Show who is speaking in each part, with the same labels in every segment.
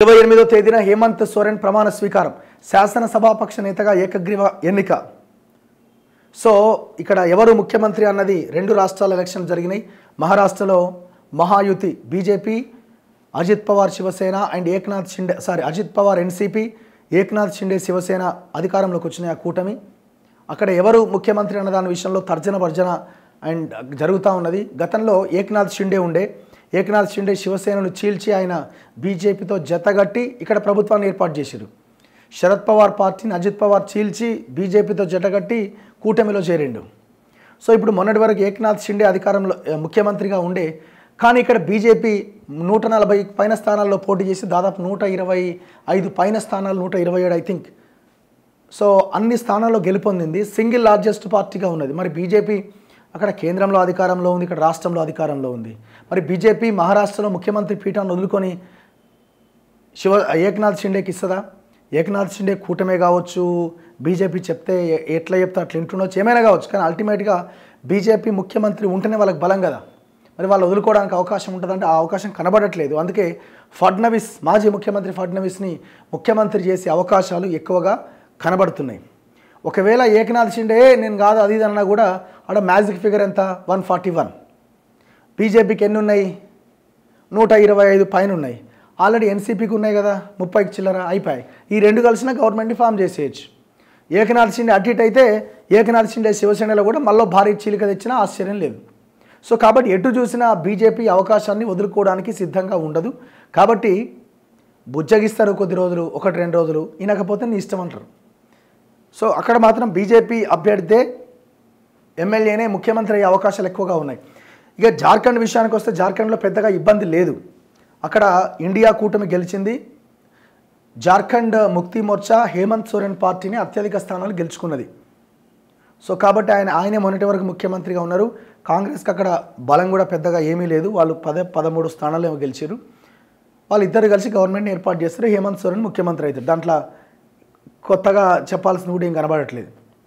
Speaker 1: ఇరవై ఎనిమిదో తేదీన హేమంత్ సోరెన్ ప్రమాణ స్వీకారం శాసనసభాపక్ష నేతగా ఏకగ్రీవ ఎన్నిక సో ఇక్కడ ఎవరు ముఖ్యమంత్రి అన్నది రెండు రాష్ట్రాల ఎలక్షన్ జరిగినాయి మహారాష్ట్రలో Mahayuti BJP Ajit Pawar Shiv Sena and Eknath Shinde sorry Ajit Pawar NCP Eknath Shinde Shiv Sena అధికారంలోకి వచ్చినాయి ఆ కూటమి అక్కడ ఎవరు ముఖ్యమంత్రి అన్న దాని విషయంలో తర్జన భర్జన అండ్ జరుగుతూ ఉన్నది గతంలో ఏక్నాథ్ షిండే ఉండే ఏక్నాథ్ షిండే శివసేనను చీల్చి ఆయన బీజేపీతో జతగట్టి ఇక్కడ ప్రభుత్వాన్ని ఏర్పాటు చేశారు శరద్ పవార్ పార్టీని అజిత్ పవార్ చీల్చి బీజేపీతో జతగట్టి కూటమిలో చేరిండు సో ఇప్పుడు మొన్నటి వరకు ఏక్నాథ్ షిండే అధికారంలో ఆ, ముఖ్యమంత్రిగా ఉండే కానీ ఇక్కడ బీజేపీ నూట నలభై పైన స్థానాల్లో పోటీ చేసి దాదాపు నూట ఇరవై ఐదు పైన స్థానాలు నూట ఇరవై ఏడు ఐ థింక్ సో అన్ని స్థానాల్లో గెలుపొందింది సింగిల్ లార్జెస్ట్ పార్టీగా ఉన్నది మరి బీజేపీ అక్కడ కేంద్రంలో అధికారంలో ఉంది ఇక్కడ రాష్ట్రంలో అధికారంలో ఉంది మరి బీజేపీ మహారాష్ట్రలో ముఖ్యమంత్రి పీఠాన్ని వదులుకొని శివ ఏక్నాథ్ షిండేకి ఇస్తుందా ఏక్నాథ్ షిండే కూటమే కావచ్చు బీజేపీ చెప్తే ఎ- ఎట్లా చెప్తే అట్లా వింటుండొచ్చు ఏమైనా కావచ్చు కానీ అల్టిమేట్గా బీజేపీ ముఖ్యమంత్రి ఉంటేనే వాళ్ళకి బలం కదా మరి వాళ్ళు వదులుకోవడానికి అవకాశం ఉంటుందంటే ఆ అవకాశం కనబడట్లేదు అందుకే ఫడ్నవీస్ మాజీ ముఖ్యమంత్రి ఫడ్నవీస్ని ముఖ్యమంత్రి చేసే అవకాశాలు ఎక్కువగా కనబడుతున్నాయి ఒకవేళ ఏకనాథ్ షిండే నేను కాదు అది ఇది అన్నా కూడా ఆడ మ్యాజిక్ ఫిగర్ ఎంత వన్ ఫార్టీ వన్ బీజేపీకి ఎన్ని ఉన్నాయి నూట ఇరవై ఐదు పైన ఉన్నాయి ఆల్రెడీ ఎన్సీపీకి ఉన్నాయి కదా ముప్పైకి చిల్లర అయిపోయాయి ఈ రెండు కలిసిన గవర్నమెంట్ని ఫామ్ చేసేయచ్చు ఏకనాథ్ షిండే అటు ఇటు అయితే ఏకనాథ్ షిండే శివసేనలో కూడా మళ్ళీ భారీ చీలిక తెచ్చినా ఆశ్చర్యం లేదు సో కాబట్టి ఎటు చూసినా బీజేపీ అవకాశాన్ని వదులుకోవడానికి సిద్ధంగా ఉండదు కాబట్టి బుజ్జగిస్తారు కొద్ది రోజులు ఒకటి రెండు రోజులు ఇనకపోతే నీ ఇష్టం అంటారు సో అక్కడ మాత్రం బీజేపీ అభ్యర్థే ఎమ్మెల్యేనే ముఖ్యమంత్రి అయ్యే అవకాశాలు ఎక్కువగా ఉన్నాయి ఇక జార్ఖండ్ విషయానికి వస్తే జార్ఖండ్లో పెద్దగా ఇబ్బంది లేదు అక్కడ ఇండియా కూటమి గెలిచింది జార్ఖండ్ ముక్తి మోర్చా హేమంత్ సోరెన్ పార్టీని అత్యధిక స్థానాలు గెలుచుకున్నది సో కాబట్టి ఆయన ఆయనే మొన్నటి వరకు ముఖ్యమంత్రిగా ఉన్నారు కాంగ్రెస్కి అక్కడ బలం కూడా పెద్దగా ఏమీ లేదు వాళ్ళు పద పదమూడు స్థానాలు ఏమో గెలిచారు వాళ్ళు ఇద్దరు కలిసి గవర్నమెంట్ని ఏర్పాటు చేస్తారు హేమంత్ సోరెన్ ముఖ్యమంత్రి అవుతారు దాంట్లో కొత్తగా చెప్పాల్సింది కూడా ఏం కనబడట్లేదు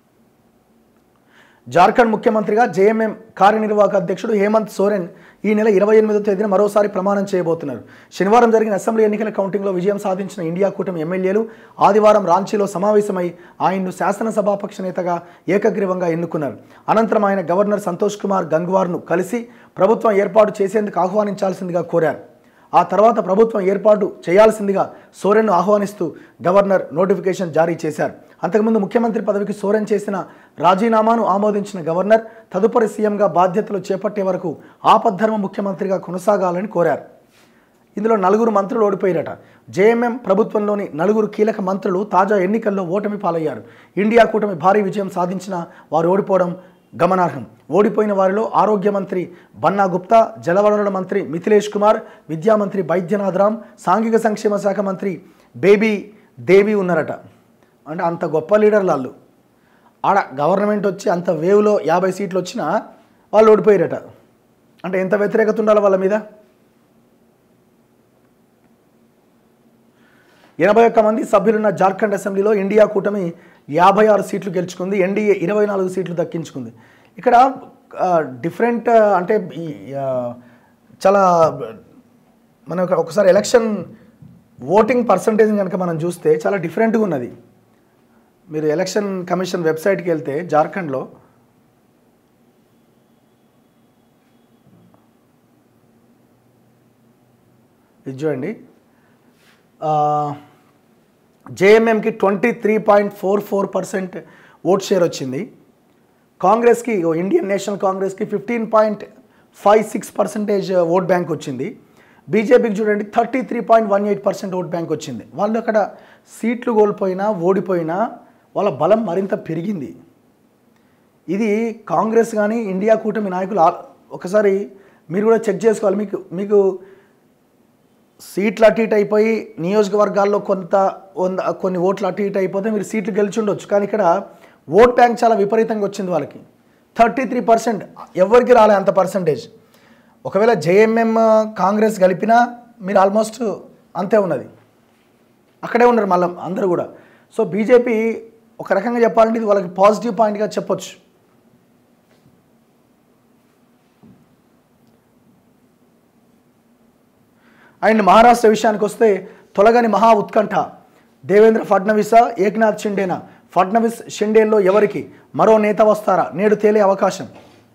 Speaker 1: జార్ఖండ్ ముఖ్యమంత్రిగా జేఎంఎం కార్యనిర్వాహక అధ్యక్షుడు హేమంత్ సోరెన్ ఈ నెల ఇరవై ఎనిమిదో తేదీన మరోసారి ప్రమాణం చేయబోతున్నారు శనివారం జరిగిన అసెంబ్లీ ఎన్నికల కౌంటింగ్లో విజయం సాధించిన ఇండియా కూటమి ఎమ్మెల్యేలు ఆదివారం రాంచీలో సమావేశమై ఆయన్ను శాసనసభాపక్ష నేతగా ఏకగ్రీవంగా ఎన్నుకున్నారు అనంతరం ఆయన గవర్నర్ సంతోష్ కుమార్ గంగ్వార్ను కలిసి ప్రభుత్వం ఏర్పాటు చేసేందుకు ఆహ్వానించాల్సిందిగా కోరారు ఆ తర్వాత ప్రభుత్వం ఏర్పాటు చేయాల్సిందిగా సోరెన్ను ఆహ్వానిస్తూ గవర్నర్ నోటిఫికేషన్ జారీ చేశారు అంతకుముందు ముఖ్యమంత్రి పదవికి సోరెన్ చేసిన రాజీనామాను ఆమోదించిన గవర్నర్ తదుపరి సీఎంగా బాధ్యతలు చేపట్టే వరకు ఆపద్ధర్మ ముఖ్యమంత్రిగా కొనసాగాలని కోరారు ఇందులో నలుగురు మంత్రులు ఓడిపోయారట జేఎంఎం ప్రభుత్వంలోని నలుగురు కీలక మంత్రులు తాజా ఎన్నికల్లో ఓటమి పాలయ్యారు ఇండియా కూటమి భారీ విజయం సాధించిన వారు ఓడిపోవడం గమనార్హం ఓడిపోయిన వారిలో ఆరోగ్య మంత్రి బన్నా గుప్తా జలవనరుల మంత్రి మిథిలేష్ కుమార్ విద్యా మంత్రి బైద్యనాథ్ రామ్ సాంఘిక సంక్షేమ శాఖ మంత్రి బేబీ దేవి ఉన్నారట అంటే అంత గొప్ప లీడర్లు వాళ్ళు ఆడ గవర్నమెంట్ వచ్చి అంత వేవ్లో యాభై సీట్లు వచ్చినా వాళ్ళు ఓడిపోయారట అంటే ఎంత వ్యతిరేకత ఉండాలి వాళ్ళ మీద ఎనభై ఒక్క మంది సభ్యులున్న జార్ఖండ్ అసెంబ్లీలో ఇండియా కూటమి యాభై ఆరు సీట్లు గెలుచుకుంది ఎన్డీఏ ఇరవై నాలుగు సీట్లు దక్కించుకుంది ఇక్కడ డిఫరెంట్ అంటే ఈ, ఆ, చాలా మనం ఇక్కడ ఒకసారి ఎలక్షన్ ఓటింగ్ పర్సంటేజ్ కనుక మనం చూస్తే చాలా డిఫరెంట్గా ఉన్నది మీరు ఎలక్షన్ కమిషన్ వెబ్సైట్కి వెళ్తే జార్ఖండ్లో ఇది చూడండి జేఎంఎంకి twenty three point four four percent vote share వచ్చింది కాంగ్రెస్కి ఓ ఇండియన్ నేషనల్ కాంగ్రెస్కి fifteen point five six percentage vote bank వచ్చింది బీజేపీకి చూడండి thirty three point one eight percent vote bank వచ్చింది వాళ్ళు అక్కడ సీట్లు కోల్పోయినా ఓడిపోయినా వాళ్ళ బలం మరింత పెరిగింది ఇది కాంగ్రెస్ కానీ ఇండియా కూటమి నాయకులు ఆ- ఒకసారి మీరు కూడా చెక్ చేసుకోవాలి మీకు మీకు సీట్లు అటు ఇటు అయిపోయి నియోజకవర్గాల్లో కొంత వంద- కొన్ని ఓట్లు అటు ఇటు అయిపోతే మీరు సీట్లు గెలిచి ఉండొచ్చు కానీ ఇక్కడ ఓట్ బ్యాంక్ చాలా విపరీతంగా వచ్చింది వాళ్ళకి థర్టీ త్రీ పర్సెంట్ ఎవరికి రాలే అంత పర్సంటేజ్ ఒకవేళ జేఎంఎం కాంగ్రెస్ కలిపినా మీరు ఆల్మోస్ట్ అంతే ఉన్నది అక్కడే ఉన్నారు మళ్ళీ అందరూ కూడా సో బీజేపీ ఒక రకంగా చెప్పాలంటే ఇది వాళ్ళకి పాజిటివ్ పాయింట్గా చెప్పొచ్చు అండ్ మహారాష్ట్ర విషయానికి వస్తే తొలగని మహా ఉత్కంఠ దేవేంద్ర ఫడ్నవీసా ఏక్నాథ్ షిండేనా ఫడ్నవీస్ షిండేల్లో ఎవరికి మరో నేత వస్తారా నేడు తేలే అవకాశం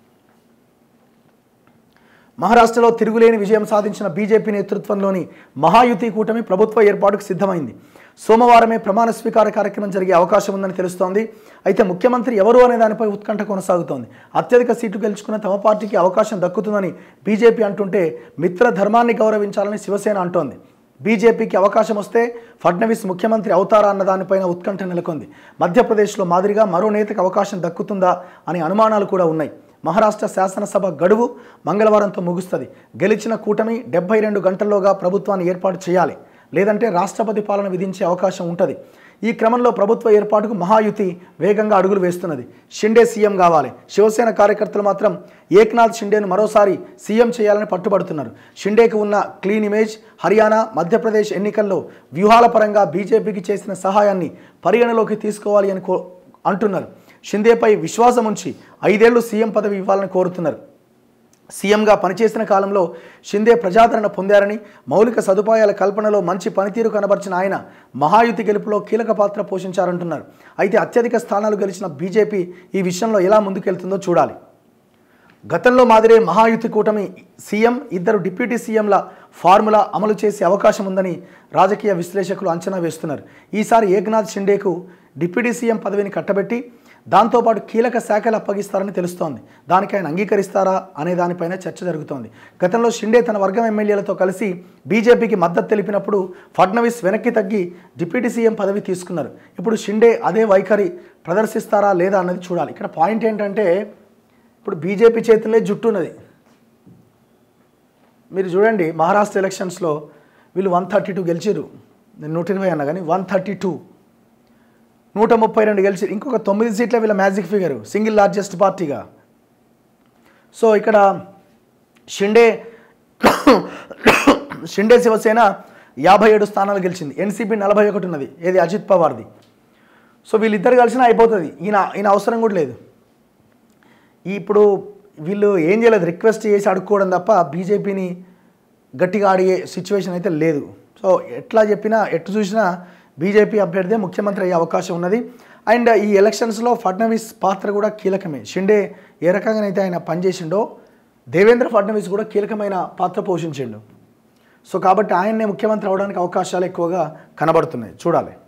Speaker 1: మహారాష్ట్రలో తిరుగులేని విజయం సాధించిన బీజేపీ నేతృత్వంలోని మహాయుతి కూటమి ప్రభుత్వ ఏర్పాటుకు సిద్ధమైంది సోమవారమే ప్రమాణ స్వీకార కార్యక్రమం జరిగే అవకాశం ఉందని తెలుస్తోంది అయితే ముఖ్యమంత్రి ఎవరు అనే దానిపై ఉత్కంఠ కొనసాగుతోంది అత్యధిక సీట్లు గెలుచుకున్న తమ పార్టీకి అవకాశం దక్కుతుందని బీజేపీ అంటుంటే మిత్ర ధర్మాన్ని గౌరవించాలని శివసేన అంటోంది బీజేపీకి అవకాశం వస్తే ఫడ్నవీస్ ముఖ్యమంత్రి అవుతారా అన్న దానిపైన ఉత్కంఠ నెలకొంది మధ్యప్రదేశ్లో మాదిరిగా మరో నేతకు అవకాశం దక్కుతుందా అనే అనుమానాలు కూడా ఉన్నాయి మహారాష్ట్ర శాసనసభ గడువు మంగళవారంతో ముగుస్తుంది గెలిచిన కూటమి డెబ్బై రెండు గంటల్లోగా ప్రభుత్వాన్ని ఏర్పాటు చేయాలి లేదంటే రాష్ట్రపతి పాలన విధించే అవకాశం ఉంటుంది ఈ క్రమంలో ప్రభుత్వ ఏర్పాటుకు మహాయుతి వేగంగా అడుగులు వేస్తున్నది షిండే సీఎం కావాలి శివసేన కార్యకర్తలు మాత్రం ఏక్నాథ్ షిండేను మరోసారి సీఎం చేయాలని పట్టుబడుతున్నారు షిండేకి ఉన్న క్లీన్ ఇమేజ్ హర్యానా మధ్యప్రదేశ్ ఎన్నికల్లో వ్యూహాల పరంగా బీజేపీకి చేసిన సహాయాన్ని పరిగణలోకి తీసుకోవాలి అని కో అంటున్నారు షిందేపై విశ్వాసం ఉంచి ఐదేళ్లు సీఎం పదవి ఇవ్వాలని కోరుతున్నారు సీఎంగా పనిచేసిన కాలంలో షిందే ప్రజాదరణ పొందారని మౌలిక సదుపాయాల కల్పనలో మంచి పనితీరు కనబర్చిన ఆయన మహాయుతి గెలుపులో కీలక పాత్ర పోషించారంటున్నారు అయితే అత్యధిక స్థానాలు గెలిచిన బీజేపీ ఈ విషయంలో ఎలా ముందుకెళ్తుందో చూడాలి గతంలో మాదిరే మహాయుతి కూటమి సీఎం ఇద్దరు డిప్యూటీ సీఎంల ఫార్ములా అమలు చేసే అవకాశం ఉందని రాజకీయ విశ్లేషకులు అంచనా వేస్తున్నారు ఈసారి ఏక్నాథ్ షిండేకు డిప్యూటీ సీఎం పదవిని కట్టబెట్టి దాంతోపాటు కీలక శాఖలు అప్పగిస్తారని తెలుస్తోంది దానికి ఆయన అంగీకరిస్తారా అనే దానిపైన చర్చ జరుగుతోంది గతంలో షిండే తన వర్గం ఎమ్మెల్యేలతో కలిసి బీజేపీకి మద్దతు తెలిపినప్పుడు ఫడ్నవీస్ వెనక్కి తగ్గి డిప్యూటీ సీఎం పదవి తీసుకున్నారు ఇప్పుడు షిండే అదే వైఖరి ప్రదర్శిస్తారా లేదా అన్నది చూడాలి ఇక్కడ పాయింట్ ఏంటంటే ఇప్పుడు బీజేపీ చేతులే జుట్టు ఉన్నది మీరు చూడండి మహారాష్ట్ర ఎలక్షన్స్లో వీళ్ళు వన్ థర్టీ టూ గెలిచారు నేను నూట ఇరవై అన్నా కానీ వన్ థర్టీ టూ నూట ముప్పై రెండు గెలిచి ఇంకొక తొమ్మిది సీట్ల వీళ్ళ మ్యాజిక్ ఫిగర్ సింగిల్ లార్జెస్ట్ పార్టీగా సో ఇక్కడ షిండే షిండే శివసేన యాభై ఏడు స్థానాలు గెలిచింది ఎన్సీపీ నలభై ఒకటి ఉన్నది ఏది అజిత్ పవార్ది సో వీళ్ళిద్దరు కలిసినా అయిపోతుంది ఈయన ఈయన అవసరం కూడా లేదు ఇప్పుడు వీళ్ళు ఏం చేయలేదు రిక్వెస్ట్ చేసి అడుక్కోవడం తప్ప బీజేపీని గట్టిగా అడిగే సిచ్యువేషన్ అయితే లేదు సో ఎట్లా చెప్పినా ఎటు చూసినా బీజేపీ అభ్యర్థి ముఖ్యమంత్రి అయ్యే అవకాశం ఉన్నది అండ్ ఈ ఎలక్షన్స్లో ఫడ్నవీస్ పాత్ర కూడా కీలకమే షిండే ఏ రకంగానైతే ఆయన పనిచేసిండో దేవేంద్ర ఫడ్నవీస్ కూడా కీలకమైన పాత్ర పోషించిండు సో కాబట్టి ఆయన్నే ముఖ్యమంత్రి అవడానికి అవకాశాలు ఎక్కువగా కనబడుతున్నాయి చూడాలి